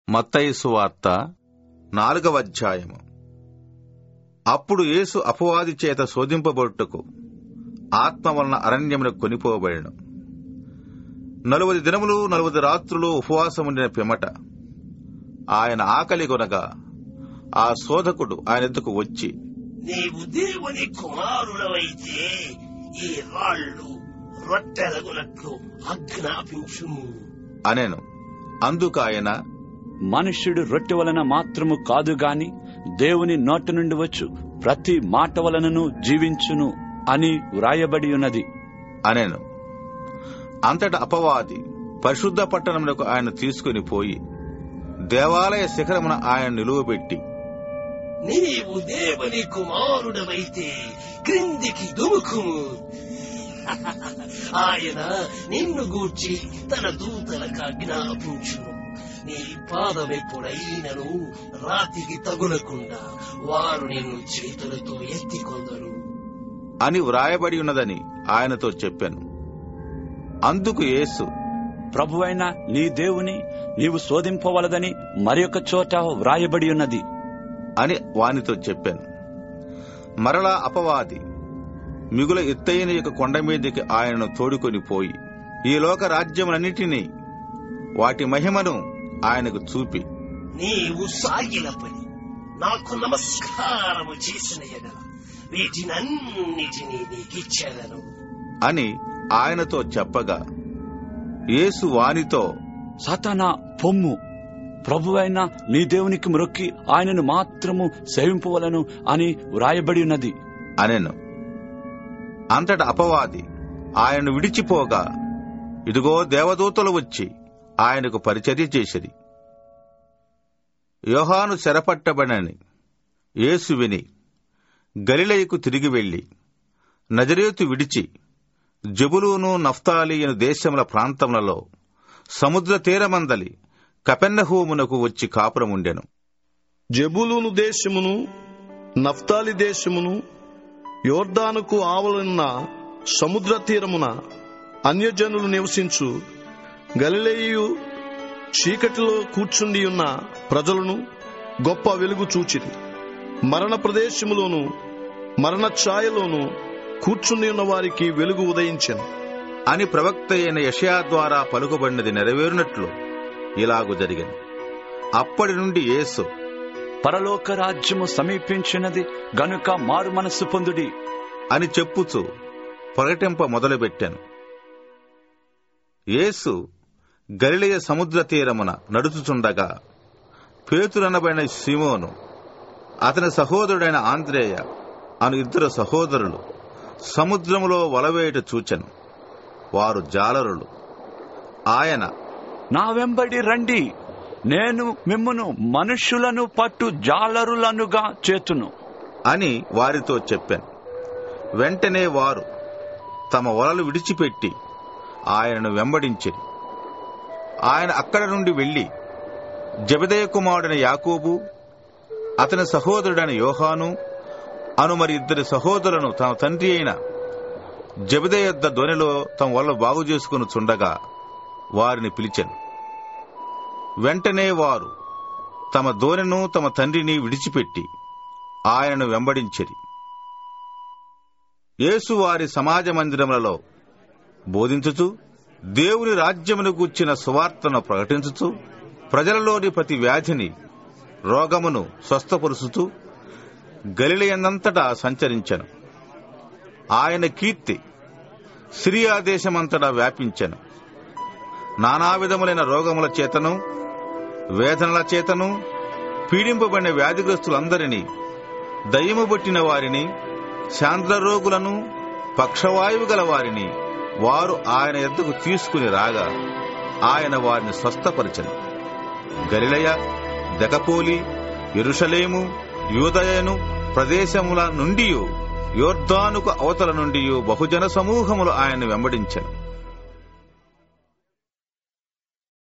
మత్తయి సువార్త నాలుగవ అధ్యాయము అప్పుడు యేసు అపవాది చేత శోధింపబడుటకు ఆత్మ వలన అరణ్యమునకు కొనిపోబడెను నలువది దినములు నలువది రాత్రులు ఉపవాసముండిన పిమ్మట ఆయన ఆకలి కొనగా ఆ శోధకుడు ఆయన ఎద్దుకు వచ్చి నీవు దేవుని కుమారుడవైతే ఈ రాళ్ళు రొట్టెలగునట్లు ఆజ్ఞాపించుము అనెను అందుకు ఆయన మనుష్యుడు రొట్టె వలన మాత్రము కాదు గాని దేవుని నోటి నుండి వచ్చు ప్రతి మాట వలనను జీవించును అని వ్రాయబడి ఉన్నది అనెను అంతట అపవాది పరిశుద్ధ పట్టణమునకు ఆయన తీసుకుని పోయి దేవాలయ శిఖరమున ఆయన నిలువబెట్టి నీవు దేవుని కుమారుడవైతే క్రిందికి దుముకుము ఆయన నిన్ను గూర్చి తన దూతలకు ఆజ్ఞాపించును నీ పాదమెప్పుడైనను రాతికి తగులకుండా వారు నిన్ను చేతులతో ఎత్తికొందరు అని వ్రాయబడి ఉన్నదని ఆయనతో చెప్పాను అందుకు యేసు ప్రభువైన నీ దేవుని నీవు శోధింపవలదని మరొక చోట వ్రాయబడి ఉన్నది అని వానితో చెప్పాను మరలా అపవాది మిగుల ఎత్తైన యొక్క కొండ మీదకి ఆయనను తోడుకొని పోయి ఈ లోక రాజ్యములన్నిటినీ వాటి మహిమను ఆయనకు చూపి నీవు సాగిలపడి నాకు నమస్కారము చేసిన ఎడల వీటినన్నిటినీ నీకిచ్చెదను అని ఆయనతో చెప్పగా యేసు వానితో సాతానా పొమ్ము ప్రభువైన నీ దేవునికి మ్రొక్కి ఆయనను మాత్రము సేవింపవలను అని వ్రాయబడి ఉన్నది అనెను అంతట అపవాది ఆయనను విడిచిపోగా ఇదిగో దేవదూతలు వచ్చి ఆయనకు పరిచర్య చేసిరి యోహాను చెరపట్టబడని యేసు విని గలిలయకు తిరిగి వెళ్లి నజరేతు విడిచి జబులూను నఫ్తాలి అను దేశముల ప్రాంతములలో సముద్ర తీరమందలి కపెన్నహూమునకు వచ్చి కాపురముండెను జబులూను దేశమును నఫ్తాలి దేశమును యోర్దానుకు ఆవలున్న సముద్ర తీరమున అన్యజనులు నివసించు గలిలేయు చీకటిలో కూర్చుండి ఉన్న ప్రజలను గొప్ప వెలుగు చూచిరి మరణ ప్రదేశములోను మరణ ఛాయలోను కూర్చుండి ఉన్న వారికి వెలుగు ఉదయించెను అని ప్రవక్త అయిన యషయా ద్వారా పలుకుబడినది నెరవేరునట్లు ఇలాగు జరిగింది అప్పటి నుండి యేసు పరలోక రాజ్యము సమీపించినది గనుక మారు మనస్సు పొందుడి అని చెప్పుచు ప్రకటింప మొదలుపెట్టాను యేసు గలిలయ సముద్ర తీరమున నడుచుచుండగా పేతురనబడిన సిమోను అతని సహోదరుడైన ఆంద్రేయ అను ఇద్దరు సహోదరులు సముద్రములో వలవేయట చూచెను వారు జాలరులు ఆయన నా వెంబడి రండి నేను మిమ్మును మనుష్యులను పట్టు జాలరులనుగా చేతును అని వారితో చెప్పాను వెంటనే వారు తమ వలలు విడిచిపెట్టి ఆయనను వెంబడించిరి ఆయన అక్కడ నుండి వెళ్లి జబదయ కుమారుడైన యాకోబు అతని సహోదరుడైన యోహాను అను మరి ఇద్దరి సహోదరులను తన తండ్రి అయిన జబదయ యొద్ద ధ్వనిలో తమ వల్ల బాగు చేసుకుని చుండగా వారిని పిలిచాను వెంటనే వారు తమ దోనెను తమ తండ్రిని విడిచిపెట్టి ఆయనను వెంబడించిరి యేసు వారి సమాజ మందిరములలో బోధించుచు దేవుని రాజ్యమును గూర్చిన సువార్తను ప్రకటించుచు ప్రజలలోని ప్రతి వ్యాధిని రోగమును స్వస్థపరుచుతూ గలిలయందంతటా సంచరించెను ఆయన కీర్తి సిరియా దేశమంతటా వ్యాపించెను నానా విధములైన రోగముల చేతను వేదనల చేతను పీడింపబడిన వ్యాధిగ్రస్తులందరినీ దయ్యము పట్టిన వారిని శాంద్రరోగులను పక్షవాయువు గల వారిని వారు ఆయన ఎద్దకు తీసుకుని రాగా ఆయన వారిని స్వస్థపరచను గలిలయ దెకపోలి ఎరుషలేము యూదయను ప్రదేశముల నుండి యోర్దానుకు అవతల నుండి బహుజన సమూహములు ఆయన్ని వెంబడించెను